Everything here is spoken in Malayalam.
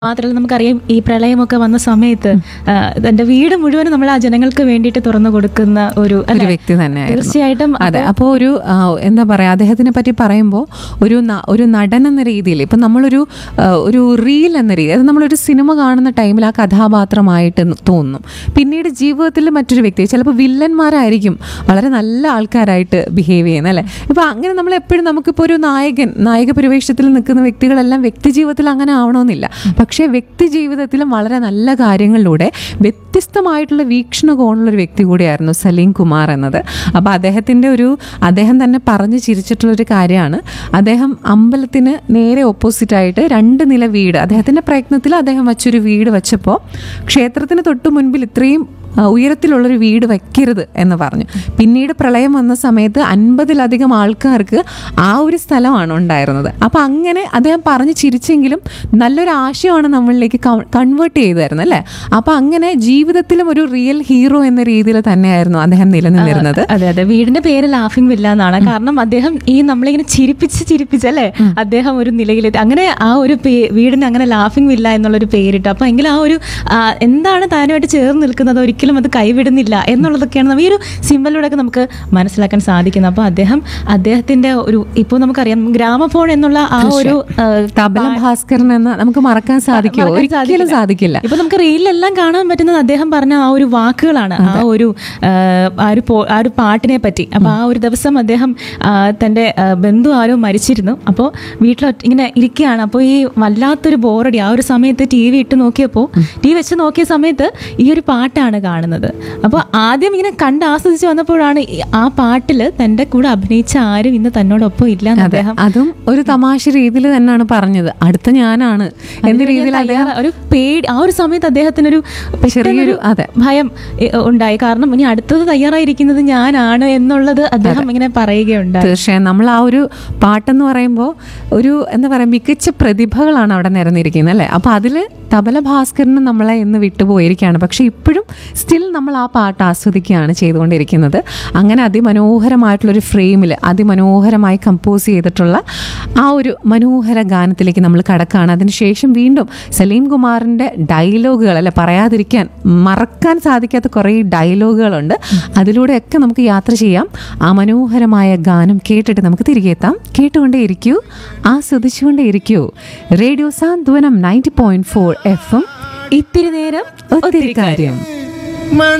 മാത്രമല്ല നമുക്കറിയാം ഈ പ്രളയമൊക്കെ വന്ന സമയത്ത് ആ, തന്റെ വീട് മുഴുവനും നമ്മൾ ആ ജനങ്ങൾക്ക് വേണ്ടിയിട്ട് തുറന്നു കൊടുക്കുന്ന ഒരു ഒരു അല്ലേ? വ്യക്തി തന്നെയായിരുന്നു തീർച്ചയായിട്ടും അതെ അപ്പോൾ ഒരു ആ, എന്താ പറയുക അദ്ദേഹത്തിനെ പറ്റി പറയുമ്പോൾ ഒരു ന- ഒരു നടൻ എന്ന രീതിയിൽ ഇപ്പം നമ്മളൊരു ആ, ഒരു റീൽ എന്ന രീതി അത് നമ്മളൊരു സിനിമ കാണുന്ന ടൈമിൽ ആ കഥാപാത്രമായിട്ട് ന- തോന്നും പിന്നീട് ജീവിതത്തിൽ മറ്റൊരു വ്യക്തി ചിലപ്പോൾ വില്ലന്മാരായിരിക്കും വളരെ നല്ല ആൾക്കാരായിട്ട് ബിഹേവ് ചെയ്യുന്നത് അല്ലേ ഇപ്പം അങ്ങനെ നമ്മൾ എപ്പോഴും നമുക്കിപ്പോൾ ഒരു നായകൻ നായക പരിവേഷത്തിൽ നിൽക്കുന്ന വ്യക്തികളെല്ലാം വ്യക്തി ജീവിതത്തിൽ അങ്ങനെ ആവണമെന്നില്ല പക്ഷേ വ്യക്തി ജീവിതത്തിലും വളരെ നല്ല കാര്യങ്ങളിലൂടെ വ്യത്യസ്തമായിട്ടുള്ള വീക്ഷണകോണുള്ള ഒരു വ്യക്തി കൂടിയായിരുന്നു സലീം കുമാർ എന്നത് അപ്പോൾ അദ്ദേഹത്തിൻ്റെ ഒരു അദ്ദേഹം തന്നെ പറഞ്ഞു ചിരിച്ചിട്ടുള്ളൊരു കാര്യമാണ് അദ്ദേഹം അമ്പലത്തിന് നേരെ ഓപ്പോസിറ്റായിട്ട് രണ്ട് നില വീട് അദ്ദേഹത്തിൻ്റെ പ്രയത്നത്തിൽ അദ്ദേഹം വച്ചൊരു വീട് വെച്ചപ്പോൾ ക്ഷേത്രത്തിന് തൊട്ട് മുൻപിൽ ഇത്രയും ആ, ഉയരത്തിലുള്ളൊരു വീട് വയ്ക്കരുത് എന്ന് പറഞ്ഞു പിന്നീട് പ്രളയം വന്ന സമയത്ത് അൻപതിലധികം ആൾക്കാർക്ക് ആ ഒരു സ്ഥലമാണ് ഉണ്ടായിരുന്നത് അപ്പം അങ്ങനെ അദ്ദേഹം പറഞ്ഞ് ചിരിച്ചെങ്കിലും നല്ലൊരു ആശയമാണ് നമ്മളിലേക്ക് കൺവേർട്ട് ചെയ്തായിരുന്നു അല്ലേ അപ്പം അങ്ങനെ ജീവിതത്തിലും ഒരു റിയൽ ഹീറോ എന്ന രീതിയിൽ തന്നെയായിരുന്നു അദ്ദേഹം നിലനിന്നിരുന്നത് അതെ അതെ വീടിന്റെ പേര് ലാഫിംഗ് വില്ല എന്നാണ് കാരണം അദ്ദേഹം ഈ നമ്മളിങ്ങനെ ചിരിപ്പിച്ച് ചിരിപ്പിച്ച് അല്ലേ അദ്ദേഹം ഒരു നിലയിലെത്തി അങ്ങനെ ആ ഒരു പേ- വീടിന് അങ്ങനെ ലാഫിംഗ് വില്ല എന്നുള്ളൊരു പേരിട്ടു അപ്പൊ എങ്കിലും ആ ഒരു ആ, എന്താണ് താനുമായിട്ട് ചേർന്ന് നിൽക്കുന്നത് ഒരിക്കലും അത് കൈവിടുന്നില്ല എന്നുള്ളതൊക്കെയാണ് നമ്മ- ഈ ഒരു സിമ്പലിലൂടെ ഒക്കെ നമുക്ക് മനസ്സിലാക്കാൻ സാധിക്കുന്നത് അപ്പൊ അദ്ദേഹം അദ്ദേഹത്തിന്റെ ഒരു ഇപ്പോൾ നമുക്കറിയാം ഗ്രാമഫോൺ എന്നുള്ള ആ ഒരു ആ, തബല ഭാസ്കരൻ എന്ന നമുക്ക് മറക്കാൻ സാധിക്കുമോ മറക്കാൻ ഒരിക്കലും സാധിക്കില്ല ഇപ്പൊ നമുക്ക് റീലിലെല്ലാം കാണാൻ പറ്റുന്നത് അദ്ദേഹം പറഞ്ഞ ആ ഒരു വാക്കുകളാണ് ആ ഒരു ആ, ആ ഒരു പോ- ആ ഒരു പാട്ടിനെ പറ്റി അപ്പൊ ആ ഒരു ദിവസം അദ്ദേഹം ആ, തന്റെ ആ, ബന്ധു ആരോ മരിച്ചിരുന്നു അപ്പോൾ വീട്ടിൽ ഒറ്റ- ഇങ്ങനെ ഇരിക്കുകയാണ് അപ്പോൾ ഈ വല്ലാത്തൊരു ബോറടി ആ ഒരു സമയത്ത് ടി വി ഇട്ട് നോക്കിയപ്പോൾ ടി വി വെച്ച് നോക്കിയ സമയത്ത് ഈ ഒരു പാട്ടാണ് കാണുന്നത് അപ്പോൾ ആദ്യം ഇങ്ങനെ കണ്ട് ആസ്വദിച്ച് വന്നപ്പോഴാണ് ഈ ആ പാട്ടില് തന്റെ കൂടെ അഭിനയിച്ച ആരും ഇന്ന് തന്നോടൊപ്പം ഇല്ല എന്ന് അതെ അദ്ദേഹം അതും ഒരു തമാശ രീതിയിൽ തന്നെയാണ് പറഞ്ഞത് അടുത്ത ഞാനാണ് എന്ന രീതിയിൽ അദ്ദേഹം തയ്യാറ- ഒരു പേടി ആ ഒരു സമയത്ത് അദ്ദേഹത്തിനൊരു ചെറിയൊരു പെട്ടെന്നൊരു അതെ ഭയം എ, ഉണ്ടായി കാരണം ഇനി അടുത്തത് തയ്യാറായിരിക്കുന്നത് ഞാനാണ് എന്നുള്ളത് അദ്ദേഹം ഇങ്ങനെ പറയുകയുണ്ടായി തീർച്ചയായും നമ്മൾ ആ ഒരു പാട്ടെന്ന് പറയുമ്പോൾ ഒരു എന്താ പറയുക മികച്ച പ്രതിഭകളാണ് അവിടെ നിരന്നിരിക്കുന്നത് അല്ലേ അപ്പോൾ അതിൽ തബല ഭാസ്കരനും നമ്മളെ ഇന്ന് വിട്ടുപോയിരിക്കുകയാണ് പക്ഷേ ഇപ്പോഴും സ്റ്റിൽ നമ്മൾ ആ പാട്ട് ആസ്വദിക്കുകയാണ് ചെയ്തുകൊണ്ടിരിക്കുന്നത് അങ്ങനെ അതിമനോഹരമായിട്ടുള്ളൊരു ഫ്രെയിമിൽ അതിമനോഹരമായി കമ്പോസ് ചെയ്തിട്ടുള്ള ആ ഒരു മനോഹര ഗാനത്തിലേക്ക് നമ്മൾ കടക്കുകയാണ് അതിനുശേഷം വീണ്ടും സലീം കുമാറിൻ്റെ ഡയലോഗുകൾ അല്ലെ പറയാതിരിക്കാൻ മറക്കാൻ സാധിക്കാത്ത കുറേ ഡയലോഗുകളുണ്ട് അതിലൂടെയൊക്കെ നമുക്ക് യാത്ര ചെയ്യാം ആ മനോഹരമായ ഗാനം കേട്ടിട്ട് നമുക്ക് തിരികെ എത്താം കേട്ടുകൊണ്ടേ ഇരിക്കൂ ആസ്വദിച്ചുകൊണ്ടേ ഇരിക്കൂ radio Santhwanam ninety point four F M ഇത്തിരി നേരം ഒത്തിരി കാര്യം മണി